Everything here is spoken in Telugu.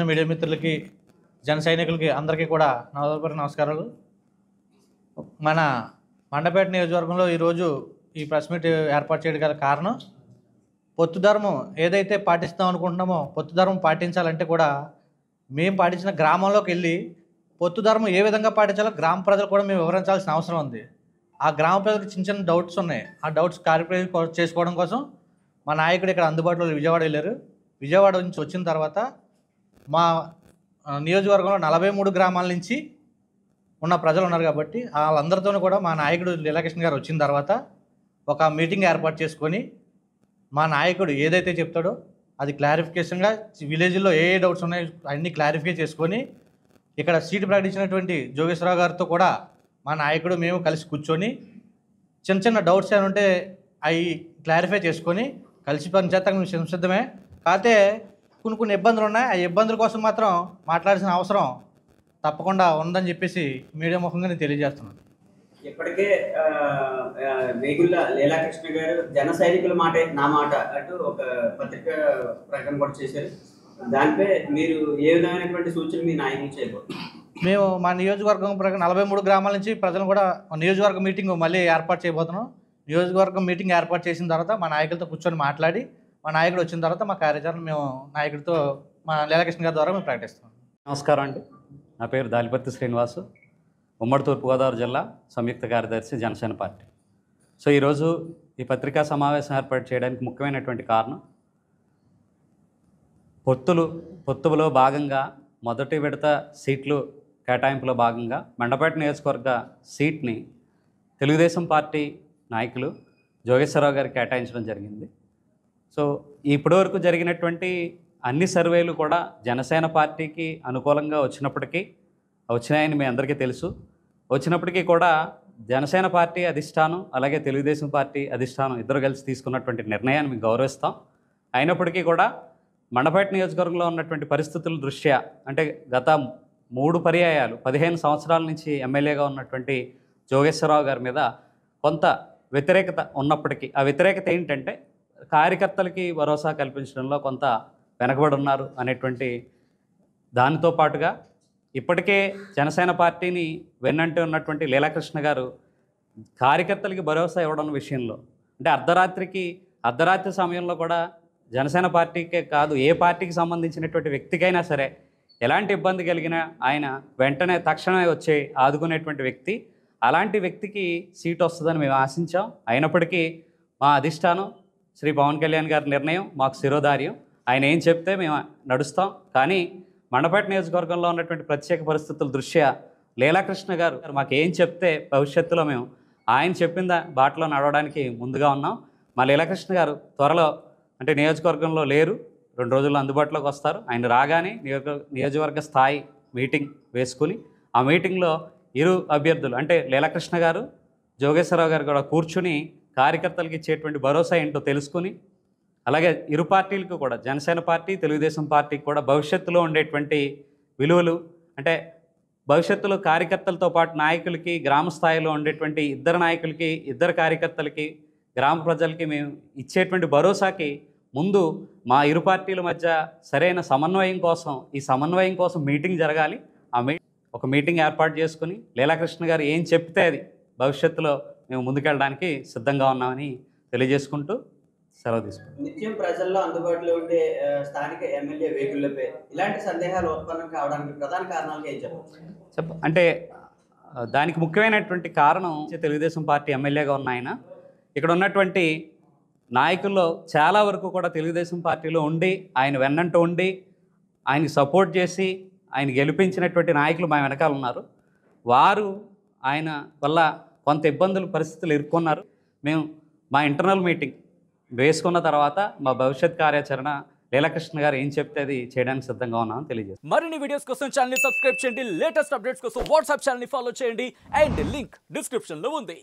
మీడియా మిత్రులకి జన సైనికులకి అందరికీ కూడా నా హృదయపూర్వక నమస్కారాలు మన మండపేట నియోజకవర్గంలో ఈరోజు ఈ ప్రెస్ మీట్ ఏర్పాటు చేయడం గల కారణం పొత్తు ధర్మం ఏదైతే పాటిస్తాం అనుకుంటున్నామో పొత్తు ధర్మం పాటించాలంటే కూడా మేము పాటించిన గ్రామంలోకి వెళ్ళి పొత్తు ధర్మం ఏ విధంగా పాటించాలో గ్రామ ప్రజలు కూడా మేము వివరించాల్సిన అవసరం ఉంది ఆ గ్రామ ప్రజలకు చిన్న చిన్న డౌట్స్ ఉన్నాయి ఆ డౌట్స్ క్లారిఫై చేసుకోవడం కోసం మా నాయకుడు ఇక్కడ అందుబాటులో విజయవాడ వెళ్ళారు విజయవాడ నుంచి వచ్చిన తర్వాత మా ఆ, నియోజకవర్గంలో నలభై మూడు గ్రామాల నుంచి ఉన్న ప్రజలు ఉన్నారు కాబట్టి వాళ్ళందరితోనూ కూడా మా నాయకుడు లీలాకృష్ణ గారు వచ్చిన తర్వాత ఒక మీటింగ్ ఏర్పాటు చేసుకొని మా నాయకుడు ఏదైతే చెప్తాడో అది క్లారిఫికేషన్గా విలేజ్లో ఏ ఏ డౌట్స్ ఉన్నాయో అన్నీ క్లారిఫై చేసుకొని ఇక్కడ సీటు ప్రకటించినటువంటి జోగేశ్వరరావు గారితో కూడా మా నాయకుడు మేము కలిసి కూర్చొని చిన్న చిన్న డౌట్స్ ఏమైనా ఉంటే అవి క్లారిఫై చేసుకొని కలిసి పనిచేస్తాం మేము సంసిద్ధమే కాకపోతే కొన్ని కొన్ని ఇబ్బందులు ఉన్నాయి ఆ ఇబ్బందుల కోసం మాత్రం మాట్లాడాల్సిన అవసరం తప్పకుండా ఉందని చెప్పేసి మీడియా ముఖంగా నేను తెలియజేస్తున్నాను ఇప్పటికే ఆ, ఆ, వేగుళ్ళ లీలాకృష్ణ గారు జన సైనికుల మాట నా మాట అంటూ ఒక పత్రిక ప్రకటన కూడా చేశారు దానిపై మీరు ఏ విధమైనటువంటి సూచనలు మీ నాయకులు చేయబోతున్నారు మేము మా నియోజకవర్గం ప్రకారం నలభై మూడు గ్రామాల నుంచి ప్రజలు కూడా నియోజకవర్గ మీటింగ్ మళ్ళీ ఏర్పాటు చేయబోతున్నాం నియోజకవర్గం మీటింగ్ ఏర్పాటు చేసిన తర్వాత మా నాయకులతో కూర్చొని మాట్లాడి మా నాయకుడు వచ్చిన తర్వాత మా కార్యాచరణ మేము నాయకుడితో మా లీలాకృష్ణ గారి ద్వారా మేము ప్రకటిస్తాం నమస్కారం అండి నా పేరు దాలిపర్తి శ్రీనివాసు ఉమ్మడి తూర్పుగోదావరి జిల్లా సంయుక్త కార్యదర్శి జనసేన పార్టీ సో ఈరోజు ఈ పత్రికా సమావేశం ఏర్పాటు చేయడానికి ముఖ్యమైనటువంటి కారణం పొత్తులు పొత్తులో భాగంగా మొదటి విడత సీట్లు కేటాయింపులో భాగంగా మండపేట నియోజకవర్గ సీట్ని తెలుగుదేశం పార్టీ నాయకులు జోగేశ్వరరావు గారికి కేటాయించడం జరిగింది సో ఇప్పటివరకు జరిగినటువంటి అన్ని సర్వేలు కూడా జనసేన పార్టీకి అనుకూలంగా వచ్చినప్పటికీ వచ్చినాయని మీ అందరికీ తెలుసు వచ్చినప్పటికీ కూడా జనసేన పార్టీ అధిష్టానం అలాగే తెలుగుదేశం పార్టీ అధిష్టానం ఇద్దరు కలిసి తీసుకున్నటువంటి నిర్ణయాన్ని మేము గౌరవిస్తాం అయినప్పటికీ కూడా మండపేట నియోజకవర్గంలో ఉన్నటువంటి పరిస్థితుల దృష్ట్యా అంటే గత మూడు పర్యాయాలు పదిహేను సంవత్సరాల నుంచి ఎమ్మెల్యేగా ఉన్నటువంటి జోగేశ్వరరావు గారి మీద కొంత వ్యతిరేకత ఉన్నప్పటికీ ఆ వ్యతిరేకత ఏంటంటే కార్యకర్తలకి భరోసా కల్పించడంలో కొంత వెనకబడి ఉన్నారు అనేటువంటి దానితో పాటుగా ఇప్పటికే జనసేన పార్టీని వెన్నంటి ఉన్నటువంటి లీలాకృష్ణ గారు కార్యకర్తలకి భరోసా ఇవ్వడం విషయంలో అంటే అర్ధరాత్రికి అర్ధరాత్రి సమయంలో కూడా జనసేన పార్టీకే కాదు ఏ పార్టీకి సంబంధించినటువంటి వ్యక్తికైనా సరే ఎలాంటి ఇబ్బంది కలిగినా ఆయన వెంటనే తక్షణమే వచ్చి ఆదుకునేటువంటి వ్యక్తి అలాంటి వ్యక్తికి సీట్ వస్తుందని మేము ఆశించాం అయినప్పటికీ మా అధిష్టానం శ్రీ పవన్ కళ్యాణ్ గారి నిర్ణయం మాకు శిరోధార్యం ఆయన ఏం చెప్తే మేము నడుస్తాం కానీ మండపేట నియోజకవర్గంలో ఉన్నటువంటి ప్రత్యేక పరిస్థితుల దృష్ట్యా లీలాకృష్ణ గారు మాకు ఏం చెప్తే భవిష్యత్తులో మేము ఆయన చెప్పిన దా- బాటలో నడవడానికి ముందుగా ఉన్నాం మా లీలాకృష్ణ గారు త్వరలో అంటే నియోజకవర్గంలో లేరు రెండు రోజుల్లో అందుబాటులోకి వస్తారు ఆయన రాగానే నియోజక నియోజకవర్గ స్థాయి మీటింగ్ వేసుకుని ఆ మీటింగ్లో ఇరు అభ్యర్థులు అంటే లీలాకృష్ణ గారు జోగేశ్వరరావు గారు కూడా కూర్చుని కార్యకర్తలకు ఇచ్చేటువంటి భరోసా ఏంటో తెలుసుకుని అలాగే ఇరు పార్టీలకు కూడా జనసేన పార్టీ తెలుగుదేశం పార్టీకి కూడా భవిష్యత్తులో ఉండేటువంటి విలువలు అంటే భవిష్యత్తులో కార్యకర్తలతో పాటు నాయకులకి గ్రామ స్థాయిలో ఉండేటువంటి ఇద్దరు నాయకులకి ఇద్దరు కార్యకర్తలకి గ్రామ ప్రజలకి మేము ఇచ్చేటువంటి భరోసాకి ముందు మా ఇరు పార్టీల మధ్య సరైన సమన్వయం కోసం ఈ సమన్వయం కోసం మీటింగ్ జరగాలి ఆ మీ ఒక మీటింగ్ ఏర్పాటు చేసుకుని లీలాకృష్ణ గారు ఏం చెప్తే అది భవిష్యత్తులో మేము ముందుకెళ్ళడానికి సిద్ధంగా ఉన్నామని తెలియజేసుకుంటూ సెలవు తీసుకుంటాం నిత్యం ప్రజల్లో అందుబాటులో ఉండే ఆ, స్థానిక ఎమ్మెల్యే వేగుళ్ళపై ఇలాంటి సందేహాలు ఉత్పన్నం కావడానికి ప్రధాన కారణాలు ఏం చెప్పచ్చు చెప్ప అంటే ఆ, దానికి ముఖ్యమైనటువంటి కారణం తెలుగుదేశం పార్టీ ఎమ్మెల్యేగా ఉన్న ఆయన ఇక్కడ ఉన్నటువంటి నాయకుల్లో చాలా వరకు కూడా తెలుగుదేశం పార్టీలో ఉండి ఆయన వెన్నంటూ ఉండి ఆయనకి సపోర్ట్ చేసి ఆయన గెలిపించినటువంటి నాయకులు మా వెనకాల ఉన్నారు వారు ఆయన వల్ల కొంత ఇబ్బందులు పరిస్థితులు ఎదుర్కొన్నారు మేము మా ఇంటర్నల్ మీటింగ్ వేసుకున్న తర్వాత మా భవిష్యత్ కార్యాచరణ లీలాకృష్ణ గారు ఏం చెప్తే అది చేయడానికి సిద్ధంగా ఉన్నామని తెలియజేస్తాం మరిన్ని వీడియోస్ కోసం ఛానల్ ని సబ్స్క్రైబ్ చేయండి లేటెస్ట్ అప్డేట్స్ కోసం వాట్సాప్ ఛానల్ ని ఫాలో చేయండి అండ్ లింక్ డిస్క్రిప్షన్ లో ఉంది